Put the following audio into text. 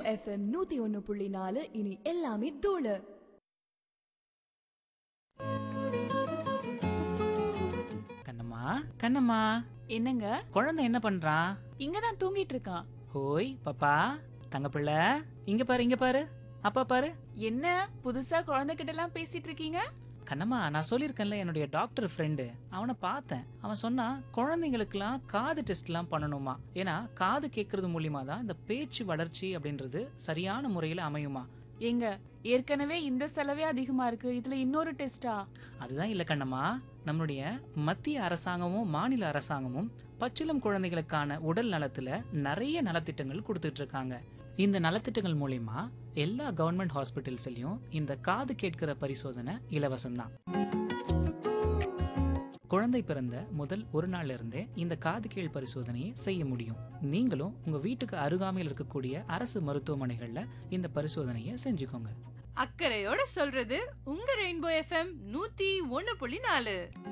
FM நூத்தி ஒன்னு புள்ளி நாலு இனி எல்லாமே தூளு கண்ணம்மா கண்ணம்மா என்னங்க குழந்தை என்ன பண்றான் இங்கதான் தூங்கிட்டு இருக்கான் ஹோய் பாப்பா தங்கப்பிள்ளை இங்க பாரு இங்க பாரு அப்பா பாரு என்ன புதுசா குழந்தைகிட்ட எல்லாம் பேசிட்டு இருக்கீங்க கண்ணம்மா நான் சொல்லியிருக்கேன்ல என்னுடைய டாக்டர் ஃப்ரெண்டு அவனை பார்த்தேன் அவன் சொன்னா குழந்தைங்களுக்குலாம் காது டெஸ்ட்லாம் பண்ணணுமா ஏன்னா காது கேட்கறது மூலியமா தான் இந்த பேச்சு வளர்ச்சி அப்படின்றது சரியான முறையில் அமையுமா ஏங்க ஏற்கனவே இந்த செலவே அதிகமா இருக்கு இதுல இன்னொரு டெஸ்டா அதுதான் இல்ல கண்ணம்மா நம்மளுடைய மத்திய அரசாங்கமும் மாநில அரசாங்கமும் பச்சிளம் குழந்தைகளுக்கான உடல் நலத்துல நிறைய நலத்திட்டங்கள் கொடுத்துட்டு இருக்காங்க இந்த நலத்திட்டங்கள் மூலியமா எல்லா கவர்மெண்ட் ஹாஸ்பிட்டல்ஸ்லயும் இந்த காது கேட்கிற பரிசோதனை இலவசம்தான் குழந்தை பிறந்த முதல் ஒரு நாள்ல இருந்தே இந்த காது கேள் பரிசோதனையை செய்ய முடியும் நீங்களும் உங்க வீட்டுக்கு அருகாமையில் இருக்கக்கூடிய அரசு மருத்துவமனைகள்ல இந்த பரிசோதனையை செஞ்சுக்கோங்க அக்கறையோட சொல்றது உங்க ரெயின்போ எஃப்எம் நூத்தி ஒன்னு புள்ளி நாலு